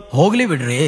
ಹೋಗ್ಲಿ ಬಿಡ್ರಿ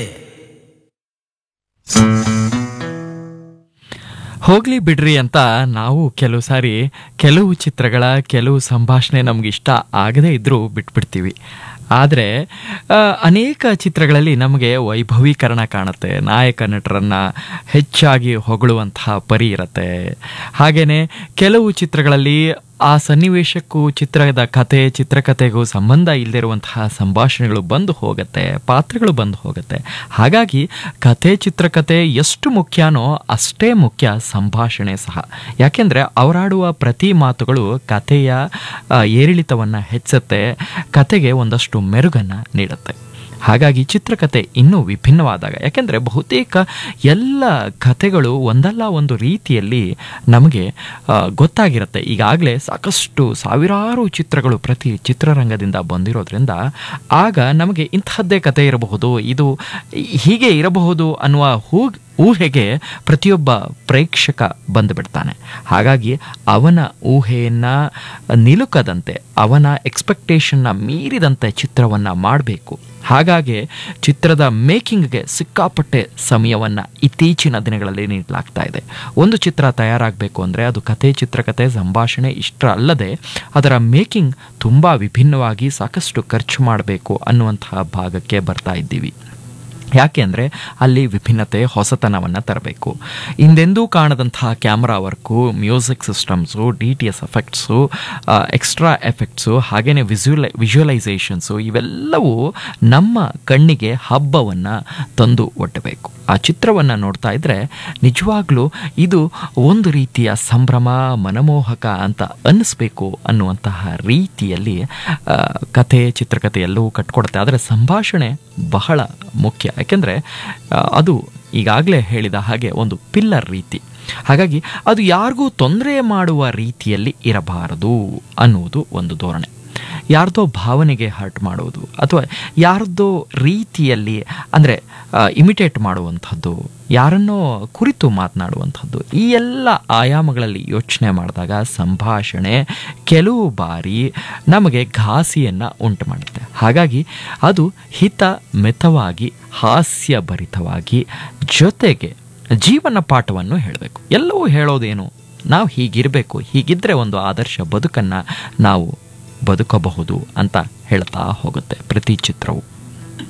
ಹೋಗ್ಲಿ ಬಿಡ್ರಿ ಅಂತ ನಾವು ಕೆಲವು ಸಾರಿ ಕೆಲವು ಚಿತ್ರಗಳ ಕೆಲವು ಸಂಭಾಷಣೆ ನಮ್ಗೆ ಇಷ್ಟ ಆಗದೇ ಇದ್ರೂ ಬಿಟ್ಬಿಡ್ತೀವಿ ಆದರೆ ಆ, ಅನೇಕ ಚಿತ್ರಗಳಲ್ಲಿ ನಮಗೆ ವೈಭವೀಕರಣ ಕಾಣುತ್ತೆ ನಾಯಕ ನಟರನ್ನ ಹೆಚ್ಚಾಗಿ ಹೊಗಳುವಂತಹ ಪರಿ ಇರುತ್ತೆ ಹಾಗೆಯೇ ಕೆಲವು ಚಿತ್ರಗಳಲ್ಲಿ ಆ ಸನ್ನಿವೇಶಕ್ಕೂ ಚಿತ್ರದ ಕತೆ ಚಿತ್ರಕಥೆಗೂ ಸಂಬಂಧ ಇಲ್ಲದಿರುವಂತಹ ಸಂಭಾಷಣೆಗಳು ಬಂದು ಹೋಗುತ್ತೆ ಪಾತ್ರಗಳು ಬಂದು ಹೋಗುತ್ತೆ ಹಾಗಾಗಿ ಕತೆ ಚಿತ್ರಕಥೆ ಎಷ್ಟು ಮುಖ್ಯನೋ ಅಷ್ಟೇ ಮುಖ್ಯ ಸಂಭಾಷಣೆ ಸಹ ಯಾಕೆಂದರೆ ಅವರಾಡುವ ಪ್ರತಿ ಮಾತುಗಳು ಕಥೆಯ ಆ, ಏರಿಳಿತವನ್ನು ಹೆಚ್ಚುತ್ತೆ ಕತೆಗೆ ಒಂದಷ್ಟು ಮೆರುಗನ್ನು ನೀಡುತ್ತೆ ಹಾಗಾಗಿ ಚಿತ್ರಕಥೆ ಇನ್ನೂ ವಿಭಿನ್ನವಾದಾಗ ಯಾಕೆಂದರೆ ಬಹುತೇಕ ಎಲ್ಲ ಕಥೆಗಳು ಒಂದಲ್ಲ ಒಂದು ರೀತಿಯಲ್ಲಿ ನಮಗೆ ಆ, ಗೊತ್ತಾಗಿರುತ್ತೆ ಈಗಾಗಲೇ ಸಾಕಷ್ಟು ಸಾವಿರಾರು ಚಿತ್ರಗಳು ಪ್ರತಿ ಚಿತ್ರರಂಗದಿಂದ ಬಂದಿರೋದ್ರಿಂದ ಆಗ ನಮಗೆ ಇಂತಹದ್ದೇ ಕತೆ ಇರಬಹುದು ಇದು ಹೀಗೆ ಇರಬಹುದು ಅನ್ನುವ ಹೂ ಊಹೆಗೆ ಪ್ರತಿಯೊಬ್ಬ ಪ್ರೇಕ್ಷಕ ಬಂದುಬಿಡ್ತಾನೆ ಹಾಗಾಗಿ ಅವನ ಊಹೆಯನ್ನು ನಿಲುಕದಂತೆ ಅವನ ಎಕ್ಸ್ಪೆಕ್ಟೇಷನ್ನ ಮೀರಿದಂತೆ ಚಿತ್ರವನ್ನು ಮಾಡಬೇಕು ಹಾಗಾಗಿ ಚಿತ್ರದ ಮೇಕಿಂಗ್ಗೆ ಸಿಕ್ಕಾಪಟ್ಟೆ ಸಮಯವನ್ನು ಇತ್ತೀಚಿನ ದಿನಗಳಲ್ಲಿ ನೀಡಲಾಗ್ತಾ ಇದೆ ಒಂದು ಚಿತ್ರ ತಯಾರಾಗಬೇಕು ಅಂದರೆ ಅದು ಕತೆ ಚಿತ್ರಕಥೆ ಸಂಭಾಷಣೆ ಇಷ್ಟರ ಅಲ್ಲದೆ ಅದರ ಮೇಕಿಂಗ್ ತುಂಬ ವಿಭಿನ್ನವಾಗಿ ಸಾಕಷ್ಟು ಖರ್ಚು ಮಾಡಬೇಕು ಅನ್ನುವಂತಹ ಭಾಗಕ್ಕೆ ಬರ್ತಾ ಇದ್ದೀವಿ ಯಾಕೆ ಅಂದರೆ ಅಲ್ಲಿ ವಿಭಿನ್ನತೆ ಹೊಸತನವನ್ನು ತರಬೇಕು ಹಿಂದೆಂದೂ ಕಾಣದಂತಹ camera work music systems D T S effects extra effects ಹಾಗೆಯೇ ವಿಸ್ಯುಲೈ ವಿಜುವಲೈಸೇಷನ್ಸು ಇವೆಲ್ಲವೂ ನಮ್ಮ ಕಣ್ಣಿಗೆ ಹಬ್ಬವನ್ನು ತಂದು ಒಡ್ಡಬೇಕು ಆ ಚಿತ್ರವನ್ನು ನೋಡ್ತಾ ಇದ್ದರೆ ನಿಜವಾಗ್ಲೂ ಇದು ಒಂದು ರೀತಿಯ ಸಂಭ್ರಮ ಮನಮೋಹಕ ಅಂತ ಅನ್ನಿಸ್ಬೇಕು ಅನ್ನುವಂತಹ ರೀತಿಯಲ್ಲಿ ಆ, ಕಥೆ ಚಿತ್ರಕಥೆ ಎಲ್ಲವೂ ಕಟ್ಕೊಡುತ್ತೆ ಆದರೆ ಸಂಭಾಷಣೆ ಬಹಳ ಮುಖ್ಯ ಯಾಕೆಂದರೆ ಅದು ಈಗಾಗಲೇ ಹೇಳಿದ ಹಾಗೆ ಒಂದು ಪಿಲ್ಲರ್ ರೀತಿ ಹಾಗಾಗಿ ಅದು ಯಾರಿಗೂ ತೊಂದರೆ ಮಾಡುವ ರೀತಿಯಲ್ಲಿ ಇರಬಾರದು ಅನ್ನುವುದು ಒಂದು ಧೋರಣೆ ಯಾರ್ದೋ ಭಾವನೆಗೆ ಹರ್ಟ್ ಮಾಡುವುದು ಅಥವಾ ಯಾರ್ದೋ ರೀತಿಯಲ್ಲಿ ಅಂದರೆ ಇಮಿಟೇಟ್ ಮಾಡುವಂಥದ್ದು ಯಾರನ್ನೋ ಕುರಿತು ಮಾತನಾಡುವಂಥದ್ದು ಈ ಎಲ್ಲ ಆಯಾಮಗಳಲ್ಲಿ ಯೋಚನೆ ಮಾಡಿದಾಗ ಸಂಭಾಷಣೆ ಕೆಲವು ಬಾರಿ ನಮಗೆ ಘಾಸಿಯನ್ನು ಉಂಟು ಮಾಡುತ್ತೆ ಹಾಗಾಗಿ ಅದು ಹಿತ ಮಿತವಾಗಿ ಹಾಸ್ಯಭರಿತವಾಗಿ ಜೊತೆಗೆ ಜೀವನ ಪಾಠವನ್ನು ಹೇಳಬೇಕು ಎಲ್ಲವೂ ಹೇಳೋದೇನು ನಾವು ಹೀಗಿರಬೇಕು ಹೀಗಿದ್ದರೆ ಒಂದು ಆದರ್ಶ ಬದುಕನ್ನು ನಾವು ಬದುಕಬಹುದು ಅಂತ ಹೇಳ್ತಾ ಹೋಗುತ್ತೆ ಪ್ರತಿ ಚಿತ್ರವು